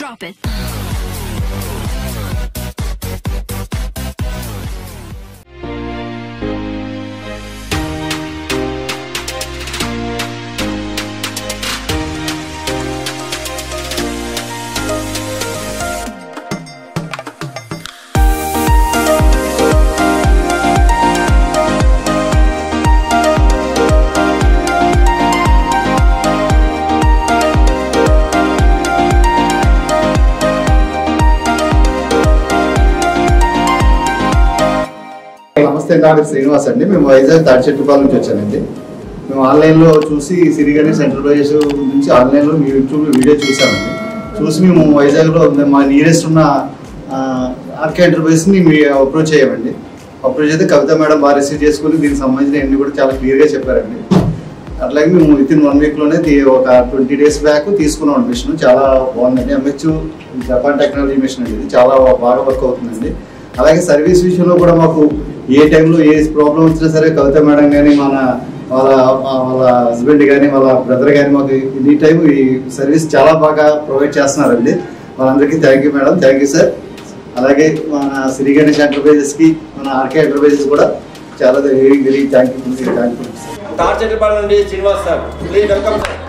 Drop it. నమస్తే నా పేరు శ్రీనివాస్ అండి మేము వైజాగ్ తాడిచెట్టుపాల నుంచి వచ్చానండి మేము ఆన్లైన్లో చూసి సిరిగని సెంట్రల్ ప్రైజెస్ నుంచి ఆన్లైన్లో మీ యూట్యూబ్ వీడియో చూసామండి చూసి మేము వైజాగ్లో ఉన్న- మా నియరెస్ట్ ఉన్న ఆర్కే ఎంటర్ప్రైజ్ని మీ అప్రోచ్ అయ్యామండి అప్రోచ్ అయితే కవిత మేడం బాగా రిసీవ్ చేసుకుని దీనికి సంబంధించిన అన్ని కూడా చాలా క్లియర్గా చెప్పారండి అట్లాగే మేము విత్ ఇన్ వన్ వీక్లోనే ఒక ట్వంటీ డేస్ బ్యాక్ తీసుకున్నాం మిషన్ చాలా బాగుందండి ఎంహెచ్ జపాన్ టెక్నాలజీ మిషన్ అండి ఇది చాలా బాగా వర్క్ అవుతుందండి అలాగే సర్వీస్ విషయంలో కూడా మాకు ఏ టైంలో ఏ ప్రాబ్లం వచ్చినా సరే కవిత మేడం కానీ మన వాళ్ళ వాళ్ళ హస్బెండ్ కానీ వాళ్ళ బ్రదర్ కానీ మాకు ఎనీ టైం ఈ సర్వీస్ చాలా బాగా ప్రొవైడ్ చేస్తున్నారండి వాళ్ళందరికీ thank you madam thank you sir అలాగే మన శ్రీ గణేష్ ఎంటర్ప్రైజెస్కి మన ఆర్కే ఎంటర్ప్రైజెస్ కూడా చాలా very very thank you thank you sir Tarchettipadu నుండి Srinivas sir please welcome sir